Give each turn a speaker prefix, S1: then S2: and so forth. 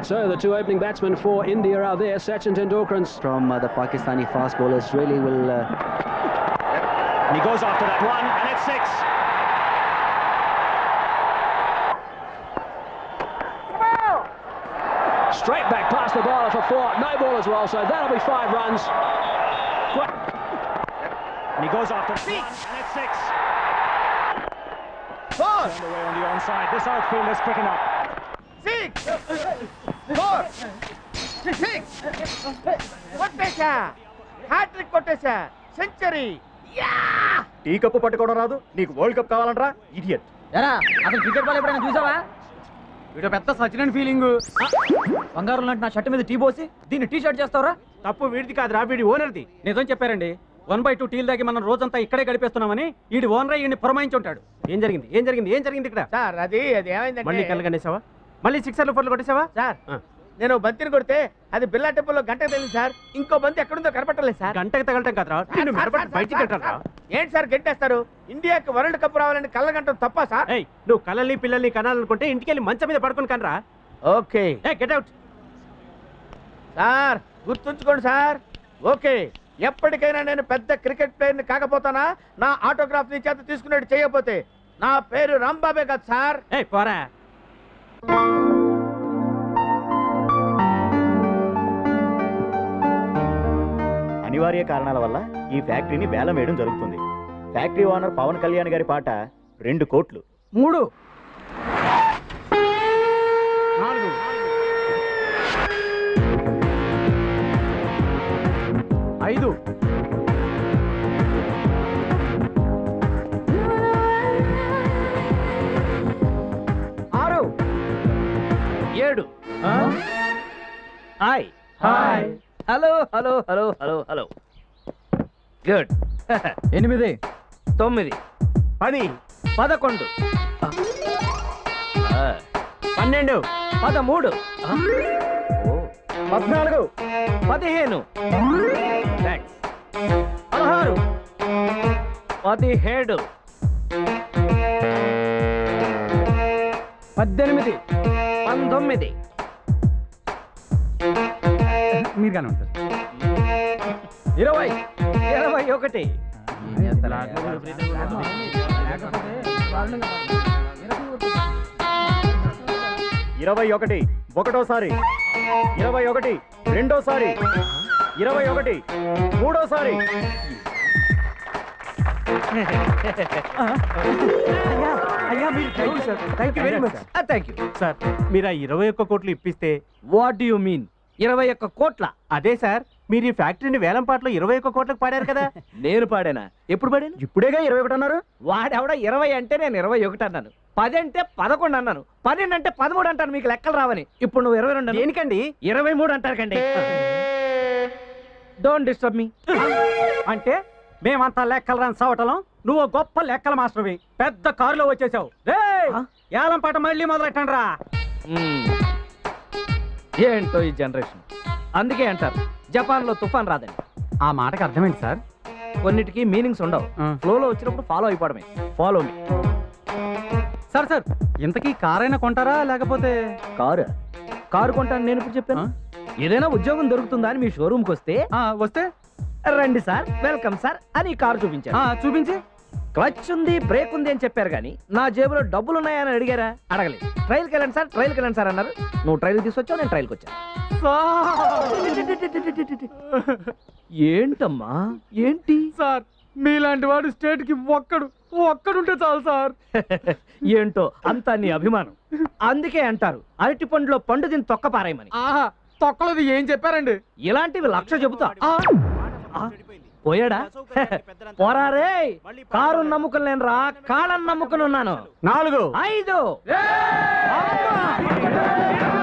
S1: So the two opening batsmen for India are there. Sachin Tendulkar and
S2: from uh, the Pakistani fast bowlers really will. Uh,
S3: And he goes after that one, and it's six.
S1: straight back past the bowler for four. No ball as well, so that'll be five runs.
S3: And he goes after that one, and it's six. Turned away on the onside. This outfield is quick enough.
S4: కొట్టేశా hat trick కొట్టేశా century
S5: tea cup పట్టుకోవడం రాదు నీకు world cup కావాలంటరా idiot
S2: ఎరా అసలు cricket ball ఎప్పుడైనా చూసావా వీడు పెద్ద సచిన్ ఫీలింగ్ బంగారం లాంటి నా షర్ట్ మీద టీ పోసి దీన్ని టీ షర్ట్ చేస్తావరా
S3: తప్పు వీడిది కాదురా వీడి ఓనర్ది
S2: నిజం చెప్పారండి వన్ బై టూ టీల్ దాకి మనం రోజంతా ఇక్కడే గడిపేస్తున్నామని వీడి ఓనర్ ఈయన్ని పురమాయించి ఉంటాడు
S3: ఏం జరిగింది ఏం జరిగింది ఏం జరిగింది ఇక్కడ
S4: సార్ అది అది
S3: మళ్ళీ
S4: ఏమైందంటే
S3: కలగనేసావా మళ్ళీ సిక్సర్లు ఫోర్లు కొట్టేసావా
S4: సార్
S3: ఆ.
S4: నేను బంతిని కొడితే అది బిల్లా టెంపుల్లో గంట తెలియదు సార్ ఇంకో బంతి ఎక్కడుందో కనపట్టలేదు సార్
S3: గంటకు తగలటం కదరా
S4: సార్,
S3: నిన్ను
S4: సార్,
S3: మెడపట్టి
S4: సార్,
S3: బయటికి
S4: సార్,
S3: కట్టాలరా
S4: సార్, ఏంటి సార్ గెంటేస్తారు ఇండియాకి వరల్డ్ కప్ రావాలని కళ్ళగంటం తప్ప సార్
S3: ఏయ్ నువ్వు కళ్ళని పిల్లల్ని కనాలనుకుంటే ఇంటికి వెళ్ళి మంచం మీద పడుకొని కనరా
S4: ఓకే
S3: ఏ గెట్ అవుట్
S4: సార్ గుర్తుంచుకోండి సార్ ఓకే ఎప్పటికైనా నేను పెద్ద క్రికెట్ ప్లేయర్ని కాకపోతానా నా ఆటోగ్రాఫ్ ని చేత తీసుకున్నట్టు చేయకపోతే నా పేరు రాంబాబే కదా సార్
S3: ఏ పోరా
S5: అనివార్య కారణాల వల్ల ఈ ఫ్యాక్టరీని వేలం వేయడం జరుగుతుంది ఫ్యాక్టరీ ఓనర్ పవన్ కళ్యాణ్ గారి పాట రెండు కోట్లు
S2: మూడు
S3: నాలుగు ఐదు
S2: ఆరు
S3: ఏడు hi
S2: hi hello hello hello hello hello good ఎనిమిది తొమ్మిది
S3: పది
S2: పదకొండు
S3: పన్నెండు
S2: పదమూడు
S5: పద్నాలుగు
S2: పదిహేను పదహారు పదిహేడు పద్దెనిమిది పంతొమ్మిది
S6: మీరుగానే ఉంటారు
S2: ఇరవై ఇరవై ఒకటి
S5: ఇరవై ఒకటి ఒకటోసారి ఇరవై ఒకటి రెండోసారి ఇరవై ఒకటి మూడోసారి
S3: అయ్యా మీరు thank you very much
S2: thank you
S3: sir మీరు ఆ ఇరవై ఒక్క కోట్లు ఇప్పిస్తే
S2: వాట్ యు మీన్ ఇరవై ఒక్క కోట్ల
S3: అదే సార్ మీరు ఈ ఫ్యాక్టరీని వేలం పాటలో ఇరవై ఒక్క కోట్లకు పాడారు కదా
S2: నేను పాడానా ఎప్పుడు పాడాను
S5: ఇప్పుడేగా ఇరవై ఒకటి అన్నారు
S2: వాడెవడ ఇరవై అంటే నేను ఇరవై ఒకటి అన్నాను పది అంటే పదకొండు అన్నాను పన్నెండు అంటే పదమూడు అంటాను మీకు లెక్కలు రావని ఇప్పుడు నువ్వు ఇరవై రెండు
S3: దేనికండి
S2: ఇరవై మూడు అంటారు కండి డోంట్ డిస్టర్బ్ మీ
S6: అంటే మేమంతా లెక్కలు రాని సవటలం నువ్వు గొప్ప లెక్కల మాస్టర్వి పెద్ద కారులో వచ్చేసావు రే
S2: ఆ?
S6: ఏలం పాట మళ్ళీ మొదలెట్టండి రా
S2: ఏంటో ఈ జనరేషన్ అందుకే అంటారు జపాన్లో తుఫాన్ రాదని
S6: ఆ మాటకి అర్థమైంది సార్
S2: కొన్నిటికి మీనింగ్స్ ఉండవు
S6: ఆ.
S2: ఫ్లోలో వచ్చినప్పుడు ఫాలో అయిపోవడమే ఫాలో మీ
S6: సార్ సార్ ఇంతకీ కారైనా కొంటారా లేకపోతే
S2: కారు కారు కొంటాను నేను ఇప్పుడు చెప్పాను ఏదైనా ఉద్యోగం దొరుకుతుందా అని మీ షోరూమ్కి వస్తే
S6: ఆ, వస్తే
S2: రండి సార్ వెల్కమ్ సార్ అని ఈ కారు చూపించారు
S6: ఆ, చూపించి
S2: క్లచ్ ఉంది బ్రేక్ ఉంది అని చెప్పారు కానీ నా జేబులో డబ్బులు ఉన్నాయని అడిగారా అడగలేదు ట్రైల్కి వెళ్ళండి సార్ ట్రైల్కి వెళ్ళండి సార్ అన్నారు నువ్వు ట్రైల్ తీసుకొచ్చావు నేను ట్రైల్కి వచ్చాను ఏంటమ్మా ఏంటి
S6: సార్ మీలాంటి వాడు స్టేట్ కి ఒక్కడు ఒక్కడుంటే చాలు సార్
S2: ఏంటో అంతా నీ అభిమానం అందుకే అంటారు అరటి పండులో పండు దీన్ని తొక్క పారాయమని
S6: ఆహా తొక్కలది ఏం చెప్పారండి
S2: ఇలాంటివి లక్ష చెబుతా ఆ, ఆ, పోయాడా పోరారే కారు నమ్ముకుని నేను రా కాళ్ళని నమ్ముకుని ఉన్నాను
S3: నాలుగు
S2: ఐదు అమ్మా!